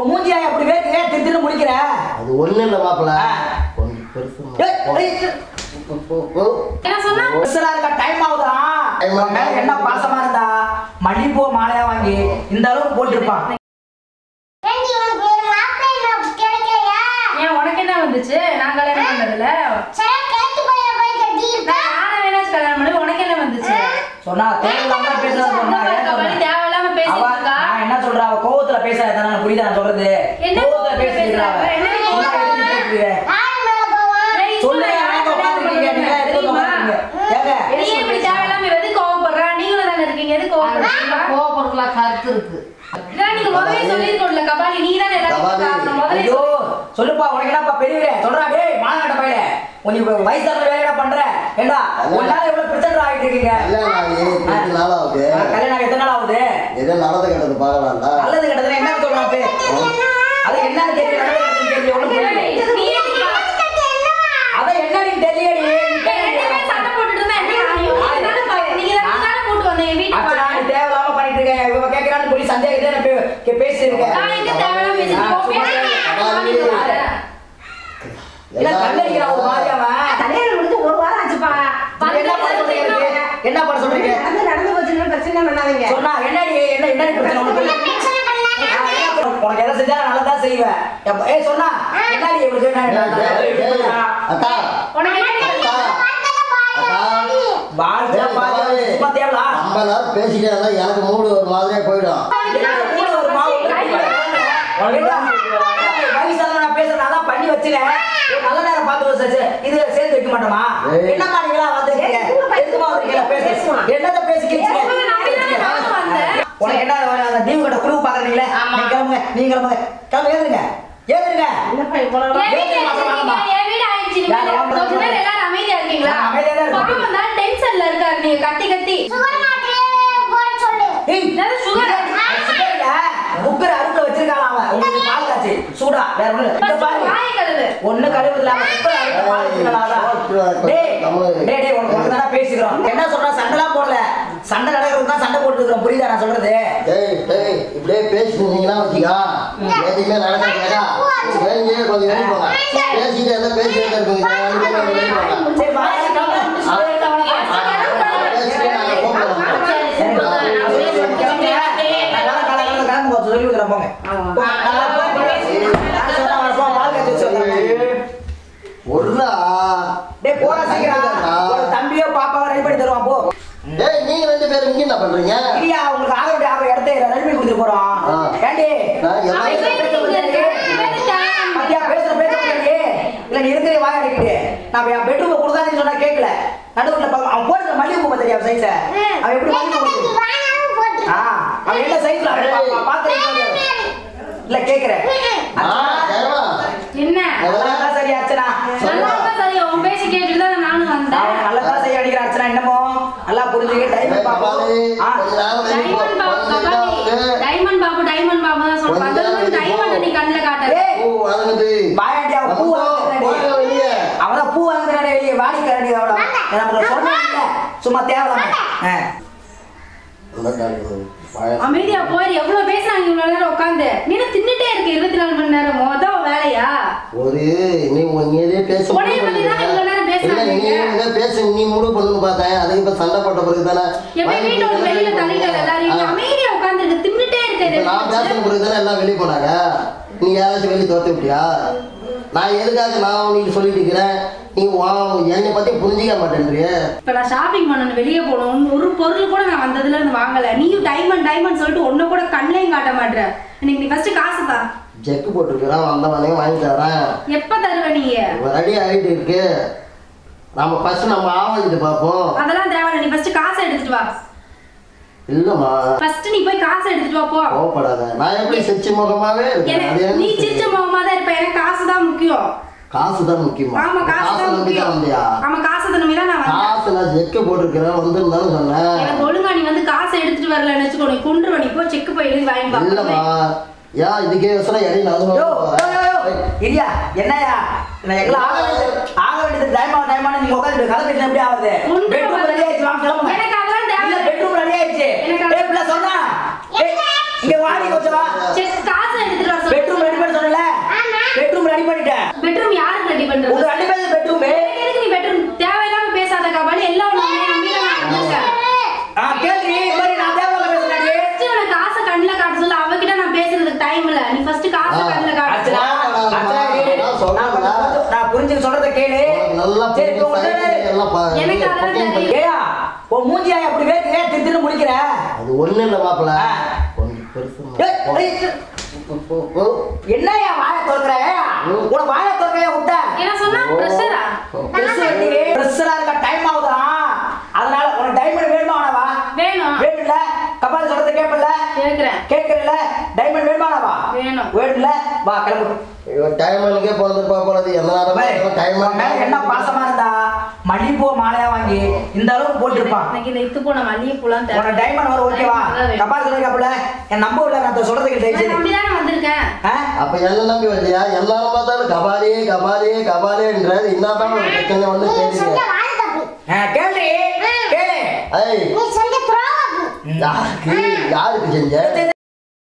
உன் மூஞ்சியா அப்படி வேர்க்கு ஏன் திரு திரு முடிக்கிற அது ஒண்ணு இல்ல மாப்பிள்ள ஆ. கொஞ்சம் பெருசு ஏய், ஏய், போ, போ, போ. என்ன சொன்னா பெருசா இருக்க டைம் ஆகுதா Time உன் மேல என்ன பாசமா இருந்தா மல்லிகைப்பூ மாலையா வாங்கி இந்த அளவுக்கு போட்டிருப்பான் ஏண்டி உனக்கு ஒரு மாப்பிள்ளை இன்னும் கிடைக்கலையா? ஏன் உனக்கு என்ன வந்துச்சு நான் கல்யாணம் பண்ணதுல சரி, கேட்டு போய் போய் கட்டியிருப்ப. நான் யாரை வேணாச்சும் கல்யாணம் பண்ணி உனக்கு என்ன வந்துச்சு சொன்னா தேவையில்லாம பேசுறது சொன்னா சொன்னா ஏன் கபடி சொன்ன? தேவையில்லாம அவ- பேசிட்டு இருக்கா நான் என்ன சொல்றேன் அவ கோவத்துல பேசாத நான் புரியுதா நான் சொல்றது என்ன கோவத்துல கோவத்துல பேசிக்கிறா அவ. பேசுறா? என்ன நீ சொன்னா கோவத்துல எதுக்கு பேசுறீங்க? யார் மேல போவான்? டேய், சொல்லுங்க, சொல்லுங்க, யாரோ உட்கார்ந்திருக்கீங்க, நீங்க எதுக்கு தெரியுமா? உட்கார்ந்திருக்கீங்க? ஏங்க, நீ இப்படி தேவையில்லாம எது கோவப்படுறா நீங்களும் தானே இருக்கீங்க எது கோவப்படுறீங்க கோபப்படுறதுலாம் கருத்து இருக்கு இதான் நீங்க முதல்ல சொல்லிருக்கோம்ல கபாலி நீ தானே எல்லாத்துக்கும் கபாலி. காரணம் முதல்ல ஐயோ சொல்லுப்பா உனக்கு என்னப்பா பெரியவரே சொல்றா டேய் மாநாட்ட பையல உனக்கு வயசான வேலையா பண்ற ஏண்டா உன்னால எவ்வளவு பிரச்சனை ஆகிட்டு இருக்கீங்க கல்யாணம் ஆகி ரெண்டு நாள் ஆகுது ஆ, கல்யாணம் ஆகி எத்தனை நாள் ஆகுது ஏதோ நடந்து கிடந்து பார்க்கலாம்ல நல்லது கெட்டது என்ன சொல்றான் அப்பே அது என்னன்னு தெரியல நல்லது கெட்டது தெரியல ஒண்ணும் புரியல நீ எதுக்கு அத என்னன்னு தெரியலடி ரெண்டு பேரும் சண்டை போட்டுட்டு இருந்தா என்ன ஆகும்? நீங்க தானே பா- நீங்க தானே தானே கூட்டு வந்தீங்க வீட்டுக்கு அச்சனா வாங்க. நீ தேவையில்லாம பண்ணிட்டு இருக்க இவ கேக்குறான்னு சொல்லி சந்தேகத்தை நான் பே- கே- பேசியிருக்கேன் நான் எங்க தேவையில்லாம பேசிட்டு ஆ, போ, சும்மா பேசுறேன். கபாலி. வாங்கிட்டு வாங்க. இல்ல கண்ணடிக்கிறான் ஒரு மாதிரி அவன் கல்யாணம் முடிஞ்சு ஒரு வாரம் ஆச்சுப்பா நீங்க என்ன பண்ண சொல்றீங்க எனக்கு? என்ன பண்ண சொல்றீங்க நடந்து நடந்து போச்சுன்னு பிரச்சனை பண்ணாதீங்க சொன்னா என்னடி என்ன என்னடி பிரச்சனை உனக்கு பிரச்சனை பண்ணாத. ஆ, என்ன பண்ண- உனக்கு எதை செஞ்சா நல்லதா செய்வேன் எப்ப- ஏய் சொன்னா என்னடி இவளுக்கு என்ன- ஏய், ஏய், ஏய், அக்கா உனக்கு என்ன அக்கா அக்கா வாழ்க்கை ஏய், பாதி கபாலி. சும்மா தேவலா ரொம்ப நேரம் பேசிட்டே இருந்தா எனக்கு மூடு ஒரு மாதிரியா போயிடும் கூட ஒரு மாவு வயசான நான் பேசுறேன் நான் தான் பண்ணி வச்சிருக்கேன் ஒரு நல்ல நேரம் பார்த்து வச்சு வச்சு இது சேர்த்து வைக்க மாட்டோமா ஏய். என்னம்மா நீங்களா வந்துருக்கீங்க எதுக்குமா வந்திருக்கீங்க பேச என்னத பேசி கிழிச்சீங்க உங்களை நம்பிதானே நானும் வந்தேன். உனக்கு என்ன அந்த டீவு கட்ட குழு பாக்குறீங்களே ஆமா. நீங்க கிளம்புங்க நீங்க கிளம்புங்க கிளம்பு ஏதுங்க ஏதுங்க என்னப்பா இவ்வளவு என் வீட்டுல வச்சிருக்கீங்க, என் வீடு ஆயிடுச்சு. நீங்க யார் வாங்க கொஞ்ச நேரம் எல்லாரும் அமைதியா இருக்கீங்களா? நான் அமைதியா தான் இருக்கேன். பாவம் தான் tensionல இருக்காரு நீங்க கத்தி கத்தி. சுகர் மாத்திரையே போட சொல்லு. ஏய் என்னது sugar? சுகர் இல்ல குக்கர் அடுப்புல வச்சிருக்கான் அவன் உங்களுக்கு பால் காய்ச்சி சூடா வேற ஒண்ணு இல்ல. இந்த First பாருங்க வாயை கழுவு. ஒண்ணு கழிவு இல்லாம குக்கர் அடுப்புல பால் வச்சிருக்கான் டேய் டேய் டேய் உனக்கு ஒண்ணு தானே பேசிக்கிறோம் என்ன சொல்ற சண்டைலாம் போடல சண்டை நடக்கிறது தான் சண்டை போட்டு இருக்கிறோம் புரியுதா நான் சொல்றது டேய் டேய் இப்படியே பேசிட்டு இருந்தீங்கன்னா வச்சுக்கா எதுவுமே நடக்காதுக்கா வேலையே கொஞ்சம் வெளியே போங்க பேசிட்டு இருந்தா பேசிட்டே தான் இருப்பீங்க ரெண்டு பேரும் வெளியே போங்க சரி வா சரி, கிளம்பு. சரி, கிளம்பு. பேசிட்டு நாங்க போகிறோம் சரி, கிளம்பு. கிளம்புங்க. நான் வேலை காலை கிளம்பு, கிளம்புங்க. சொல்லி கொடுக்குறேன், போங்க. போ, நல்லா போ, போ. நான் சொன்னா அவனை போ, பால் காய்ச்சி வச்சு வந்துடுறேன். ஒருடா டேய், போடா சீக்கிரம். ஒரு தம்பியோ பாப்பாவோ ரெடி பண்ணி தருவான் போ டேய் நீங்க ரெண்டு பேரும் இங்க என்ன பண்றீங்க இல்லையா உங்களுக்கு ஆக வேண்டிய ஆக இடத்த ரெடி பண்ணி கொடுத்துட்டு போறோம் ஆ. ஏண்டி நான் அவன் எல்லாம் பேசி இங்க இருக்கு. இவன் தேவையில்லாம மத்தியா பேசுற பேச இல்லையே இல்ல நீ இருக்கிற வாய அடிக்கிட்டு நான் என் பெட்ரூம் கொடுக்காதுன்னு சொன்னா கேட்கல நடுவுல பா- அவன் போடுற மல்லிகை பூ தெரியா சைஸ அவன் எப்படி மல்லிகை பூ நீ வாங்காம போட்டு. ஆ அவன் என்ன சைஸ்ல பாத்து இல்ல கேக்குறேன் ஆ தேவா என்ன நல்லா சரி அர்ச்சனா நல்லா இருந்தா சரி உன் பேசி கேட்டுட்டு தான் நானும் வந்தேன் அவன் நல்லா சரி அடிக்கிற அர்ச்சனா என்னமோ நல்லா புரிஞ்சுக்க டைம் பாப்போம் ஆ கொஞ்ச நேரம் வெளியே போ டைமண்ட் பாபு கொஞ்ச கபாலி நேரம் டைமண்ட் பாபு டைமண்ட் பாபு தான் சொல்றேன் கொஞ்ச நேரம் அது டைமண்ட் நீ கண்ணுல காட்டாத ஏய் பூ வதங்குது வாயாண்டி அவன் பூ வாங்குறானே போங்க வெளியே அவன் பூ வாங்குறானே வெளியே வாடி கரடி அவள நமக்கு சொன்ன சும்மா தேவலாம ஆ இந்த காலத்துல பய- அமைதியா போயிரு எவ்வளவு பேசுறாங்க இவ்வளவு நேரம் உட்காந்து நீ என்ன தின்னுட்டே இருக்க இருபத்தி நாலு மணி நேரம் மொதல் வேலையா ஒரு நீ நீதே பேச உன்னைய பத்தி தான் இவ்வளவு நேரம் இல்ல நீ பேசுறாங்க. இதே பேச நீ முழு பண்ணுன்னு பார்த்தேன் அதுக்கு இப்ப சண்டை போட்ட பிறகு தானே எப்ப வீட்டை விட்டு வெளியில தள்ளிட்டு எல்லாரும் நீ அமைதியா உட்கார்ந்து இருக்க தின்னுட்டே இருக்க இப்ப நான் பேசின இது. பிறகு தானே எல்லாம் வெளியே போனாங்க நீ யாராச்சும் வெளியே துரத்தி விட்டியா நான் எதுக்காக நான் உனக்கு சொல்லிட்டு இருக்கிறேன் நீ வா- என்னை பத்தி புரிஞ்சிக்க மாட்டேன்றிய இப்ப நான் ஷாப்பிங் பண்ணணும் வெளியே போகணும் ஒரு பொருள் கூட நான் வந்ததுல இருந்து வாங்கல நீயும் டைமண்ட் டைமண்ட் சொல்லிட்டு ஒண்ணு கூட கண்ணையும் காட்ட மாட்ற எனக்கு நீ ஃபர்ஸ்ட் காசு தான் செக்கு போட்டுருக்கிறான் வந்தவனே வாங்கி தரேன் எப்ப தருவ நீங்க ரெடி ஆகிட்டு இருக்கு நம்ம ஃபர்ஸ்ட் நம்ம ஆவலிட்டு பார்ப்போம் அதெல்லாம் தேவையில்ல நீ ஃபர்ஸ்ட் காசை எடுத்துட்டு வா இல்லம்மா ஃபர்ஸ்ட் நீ போய் காசை எடுத்துட்டு வா போ கோவப்படாத நான் எப்படி சிரிச்ச முகமாவே இருக்கேன் அது எனக்கு நீ என்ன சிரிச்ச முகமா தான் இருப்ப எனக்கு காசு தான் முக்கியம் காசு தான் முக்கியமா ஆமா காசு காசு தான் நம்பி தான் முக்கியம் வந்தியா ஆமா காசு தான் நம்பி தான் நான் வந்தேன் காசு நான் செக்கு போட்டிருக்கிறேன் வந்துருந்தாலும் சொன்னேன் எனக்கு ஒழுங்கா நீ வந்து காசை எடுத்துட்டு வரலன்னு வச்சுக்கோ நீ கொண்டுருவ நீ போ செக் போய் எழுதி வாங்கி இல்லம்மா ஏன் இதுக்கே யோசனை இடையில நடந்து யோ, வந்து யோ, யோ, யோ. இல்லையா என்னய்யா நான் எல்லாம் ஆக வேண்டியது ஆக வேண்டியது டைம் ஆகும் டைம் நீங்க உட்காந்து கதை பேசினா எப்படி ஆகுது ஒன்றும் பெட்ரூம் வரல. ரெடி ஆயிடுச்சு வாங்க கிளம்புங்க எனக்கு அதெல்லாம் தேவை இல்ல பெட்ரூம் ரெடி ஆயிடுச்சு எனக்கு அது- ஏய் பிள்ளை சொன்னா ஏய், இங்க வாடி கொஞ்சம் வா செக் காசை எடுத்துட்டு வர சொல்லு. பெட்ரூம் புரிஞ்சு சொல்றத கேளு உனக்கு நல்லா சரி இப்போ புரிஞ்சு உடனே- சைக்கிள் எல்லாம் பா- எனக்கு அதெல்லாம் பொக்கையும் பண்ணி- தெரியும். ஏயா உன் மூஞ்சியா அப்படி வேர்த்து ஏன் திரு திரு முடிக்கிற அது ஒண்ணு இல்ல மாப்பிள்ள ஆ. கொஞ்சம் பெருசு ஏய், ஏய், என்னய்யா வாயை திறக்கிற உன வாயை திறக்கையா விட்ட என்ன சொன்னா ப்ரெஷரா பெருசு வெட்டி பெருசா இருக்க டைம் ஆகுதா அதனால உனக்கு டைமண்ட் வேணுமா வேணாவா வேணும் வேணும்ல கபால் சொல்றத கேப்பல கேக்குறேன் கேட்கறல டைமண்ட் வேணுமாவா வேணும். வேணும்ல வா கிளம்பு இவன் டைமனுக்கே பிறந்திருப்பா போலது எந்த நேரமும் டைம் உன் மேல என்ன பாசமா இருந்தா மல்லிப்பூ மாலையா வாங்கி இந்த அளவுக்கு போட்டிருப்பான் எனக்கு இந்த இத்து போன மல்லிகைப்பூலாம் தேவை உனக்கு டைமண்ட் வரும் ஓகேவா அதான் வேணும். கபால் சொல்ற கேப்பல என் நம்ப இல்ல நான் சொல்றது நான் கேட்டு நம்பிதானே வந்திருக்கேன் அப்ப என்ன நம்பி வந்தியா எல்லாரும் பார்த்தாலும் கபாலி கபாலி கபாலின்றது என்னதான் ஒரு பிரச்சனை வந்து நீ தெரியுது செஞ்ச வாழை தப்பு கேள்வி கேளு ஐய் நீ செஞ்ச துரோகம் யாருக்கு யாருக்கு செஞ்ச